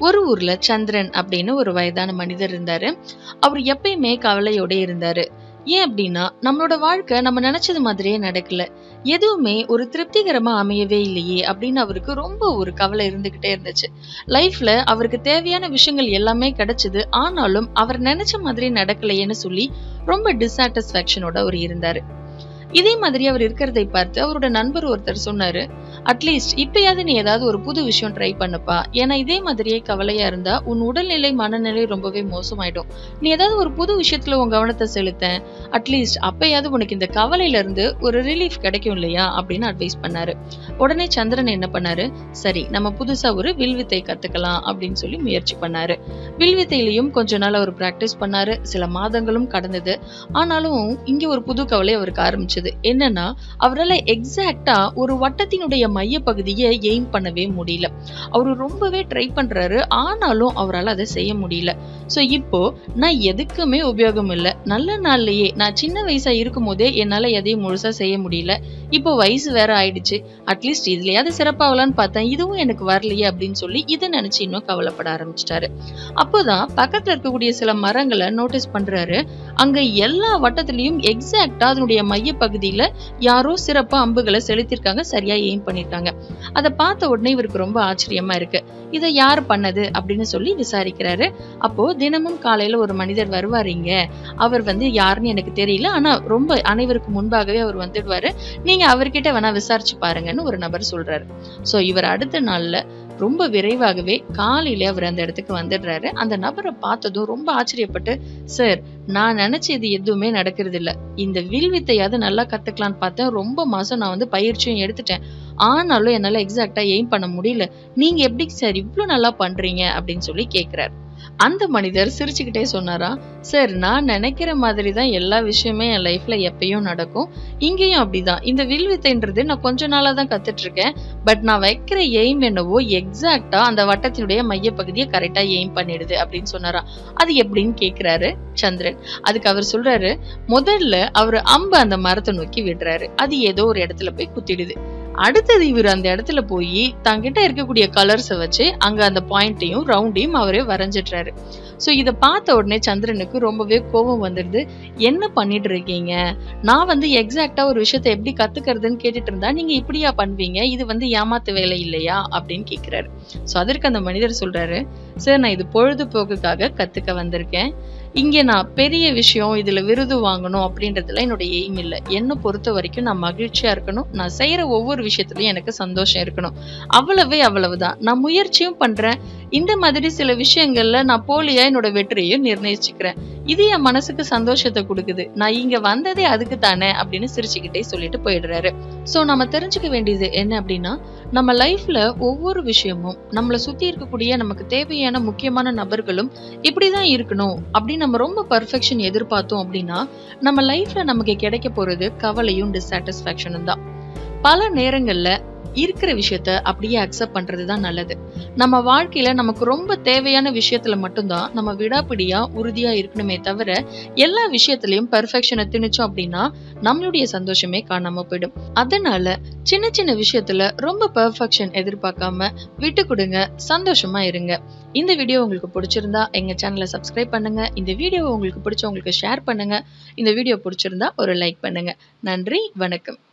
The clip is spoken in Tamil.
ஒரு ஊர்ல சந்திரன் அப்படின்னு ஒரு வயதான மனிதர் இருந்தாரு அவர் எப்பயுமே கவலையோட இருந்தாரு ஏன் அப்படின்னா நம்மளோட வாழ்க்கை நம்ம நினைச்சது மாதிரியே நடக்கல எதுவுமே ஒரு திருப்திகரமா அமையவே இல்லையே அப்படின்னு அவருக்கு ரொம்ப ஒரு கவலை இருந்துகிட்டே இருந்துச்சு லைஃப்ல அவருக்கு தேவையான விஷயங்கள் எல்லாமே கிடைச்சது ஆனாலும் அவர் நினைச்ச மாதிரி நடக்கலையேன்னு சொல்லி ரொம்ப டிசாட்டிஸ்பாக்சனோட அவர் இருந்தாரு இதே மாதிரி அவர் இருக்கிறதை பார்த்து அவரோட நண்பர் ஒருத்தர் சொன்னாரு அட்லீஸ்ட் இப்பயாவது நீ ஏதாவது ஒரு புது விஷயம் ட்ரை பண்ணுப்பா ஏன்னா இதே மாதிரியே கவலையா இருந்தா உன் உடல்நிலை மனநிலை ரொம்பவே மோசமாயிடும் நீ ஏதாவது ஒரு புது விஷயத்துல உன் கவனத்தை செலுத்த அட்லீஸ்ட் அப்பயாவது உனக்கு இந்த கவலையில இருந்து ஒரு ரிலீஃப் கிடைக்கும் இல்லையா அப்படின்னு அட்வைஸ் பண்ணாரு உடனே சந்திரன் என்ன பண்ணாரு சரி நம்ம புதுசா ஒரு வில்வித்தை கத்துக்கலாம் அப்படின்னு சொல்லி முயற்சி பண்ணாரு வில்வித்தையிலையும் கொஞ்ச நாள் அவர் பிராக்டிஸ் பண்ணாரு சில மாதங்களும் கடந்தது ஆனாலும் இங்க ஒரு புது கவலை அவருக்கு ஆரம்பிச்சது என்னன்னா அவரால் எக்ஸாக்டா ஒரு வட்டத்தினுடைய மைய பகுதியை எய்ம் பண்ணவே முடியல அவரு ரொம்பவே ட்ரை பண்றாரு ஆனாலும் அவரால் அதை செய்ய முடியல சோ இப்போ நான் எதுக்குமே உபயோகம் இல்லை நல்ல நாள்லயே நான் சின்ன வயசா இருக்கும் போதே என்னால எதையும் முழுசா செய்ய முடியல இப்போ வயசு வேற ஆயிடுச்சு அட்லீஸ்ட் இதுலயாவது சிறப்பாகலான்னு பார்த்தேன் இதுவும் எனக்கு வரலையே அப்படின்னு சொல்லி இதை நினைச்சு இன்னும் கவலைப்பட ஆரம்பிச்சிட்டாரு அப்போதான் பக்கத்துல இருக்கக்கூடிய சில மரங்களை நோட்டீஸ் பண்றாரு அங்க எல்லா வட்டத்திலையும் எக்ஸாக்டா அதனுடைய மைய பகுதியில யாரோ சிறப்பா அம்புகளை செலுத்திருக்காங்க சரியா எய்ம் பண்ணிருக்காங்க அதை பார்த்த உடனே இவருக்கு ரொம்ப ஆச்சரியமா இருக்கு இதை யார் பண்ணது அப்படின்னு சொல்லி விசாரிக்கிறாரு அப்போ தினமும் காலையில ஒரு மனிதர் வருவாருங்க அவர் வந்து யாருன்னு எனக்கு தெரியல ஆனா ரொம்ப அனைவருக்கு முன்பாகவே அவர் வந்துடுவாரு நீங்க அவர்கிட்ட வேணா விசாரிச்சு பாருங்கன்னு ஒரு நபர் சொல்றாரு சோ இவர் அடுத்த நாள்ல ரொம்ப விரைவாகவே காலையில அவர் அந்த இடத்துக்கு வந்துடுறாரு அந்த நபரை பார்த்ததும் ரொம்ப ஆச்சரியப்பட்டு சார் நான் நினைச்சது எதுவுமே நடக்கிறது இல்ல இந்த வில்வித்தையாவது நல்லா கத்துக்கலான்னு பார்த்தேன் ரொம்ப மாசம் நான் வந்து பயிற்சியும் எடுத்துட்டேன் ஆனாலும் என்னால எக்ஸாக்டா எய்ம் பண்ண முடியல நீங்க எப்படி சார் இவ்ளோ நல்லா பண்றீங்க அப்படின்னு சொல்லி கேக்குறாரு அந்த மனிதர் சிரிச்சுக்கிட்டே சொன்னாரா சார் நான் நினைக்கிற மாதிரி தான் எல்லா விஷயமே என் லைஃப்ல எப்பயும் நடக்கும் இங்கேயும் அப்படிதான் இந்த வில்வித்தைன்றது நான் கொஞ்ச நாளா தான் கத்துட்டு இருக்கேன் பட் நான் வைக்கிற எய்ம் என்னவோ எக்ஸாக்டா அந்த வட்டத்தினுடைய மையப்பகுதியை கரெக்டா எய்ம் பண்ணிடுது அப்படின்னு சொன்னாரா அது எப்படின்னு கேக்குறாரு சந்திரன் அதுக்கு அவர் சொல்றாரு முதல்ல அவர் அம்பு அந்த மரத்தை நோக்கி விடுறாரு அது ஏதோ ஒரு இடத்துல போய் குத்திடுது அடுத்தது இவர் அந்த இடத்துல போய் தங்கிட்ட இருக்கக்கூடிய கலர்ஸை வச்சு அங்க அந்த பாயிண்ட்டையும் ரவுண்டையும் அவரே வரைஞ்சிடுறாரு சோ இத பார்த்த உடனே சந்திரனுக்கு ரொம்பவே கோபம் வந்துடுது என்ன பண்ணிட்டு இருக்கீங்க நான் வந்து எக்ஸாக்டா ஒரு விஷயத்த எப்படி கத்துக்கிறதுன்னு கேட்டுட்டு இருந்தா நீங்க இப்படியா பண்ணுவீங்க இது வந்து ஏமாத்து வேலை இல்லையா அப்படின்னு கேக்குறாரு சோ அதற்கு அந்த மனிதர் சொல்றாரு சார் நான் இது பொழுதுபோக்குக்காக கத்துக்க வந்திருக்கேன் இங்க நான் பெரிய விஷயம் இதுல விருது வாங்கணும் அப்படின்றதுல என்னோட எய்ம் இல்லை என்னை பொறுத்த வரைக்கும் நான் மகிழ்ச்சியா இருக்கணும் நான் செய்யற ஒவ்வொரு விஷயத்துலயும் எனக்கு சந்தோஷம் இருக்கணும் அவ்வளவே அவ்வளவுதான் நான் முயற்சியும் பண்றேன் இந்த மாதிரி சில விஷயங்கள்ல நான் போலியா என்னோட வெற்றியையும் நிர்ணயிச்சுக்கிறேன் இது என் மனசுக்கு சந்தோஷத்தை கொடுக்குது நான் இங்க வந்ததே அதுக்கு தானே அப்படின்னு சிரிச்சுக்கிட்டே சொல்லிட்டு போயிடுறாரு சோ நம்ம தெரிஞ்சுக்க வேண்டியது என்ன அப்படின்னா நம்ம லைஃப்ல ஒவ்வொரு விஷயமும் நம்மளை சுத்தி இருக்கக்கூடிய நமக்கு தேவையான முக்கியமான நபர்களும் இப்படிதான் இருக்கணும் அப்படின்னு நம்ம ரொம்ப பர்ஃபெக்ஷன் எதிர்பார்த்தோம் அப்படின்னா நம்ம லைஃப்ல நமக்கு கிடைக்க போறது கவலையும் டிசாட்டிஸ்பாக்சனும் தான் பல நேரங்கள்ல இருக்கிற விஷயத்த அப்படியே அக்செப்ட் பண்றது தான் நல்லது நம்ம வாழ்க்கையில நமக்கு ரொம்ப தேவையான விஷயத்துல மட்டும்தான் நம்ம விடாப்பிடியா உறுதியா இருக்கணுமே தவிர எல்லா விஷயத்திலயும் பெர்ஃபெக்ஷனை திணிச்சோம் அப்படின்னா நம்மளுடைய சந்தோஷமே காணாம போயிடும் அதனால சின்ன சின்ன விஷயத்துல ரொம்ப பெர்ஃபெக்ஷன் எதிர்பார்க்காம விட்டு கொடுங்க சந்தோஷமா இருங்க இந்த வீடியோ உங்களுக்கு பிடிச்சிருந்தா எங்க சேனலை சப்ஸ்கிரைப் பண்ணுங்க இந்த வீடியோ உங்களுக்கு பிடிச்சவங்களுக்கு ஷேர் பண்ணுங்க இந்த வீடியோ பிடிச்சிருந்தா ஒரு லைக் பண்ணுங்க நன்றி வணக்கம்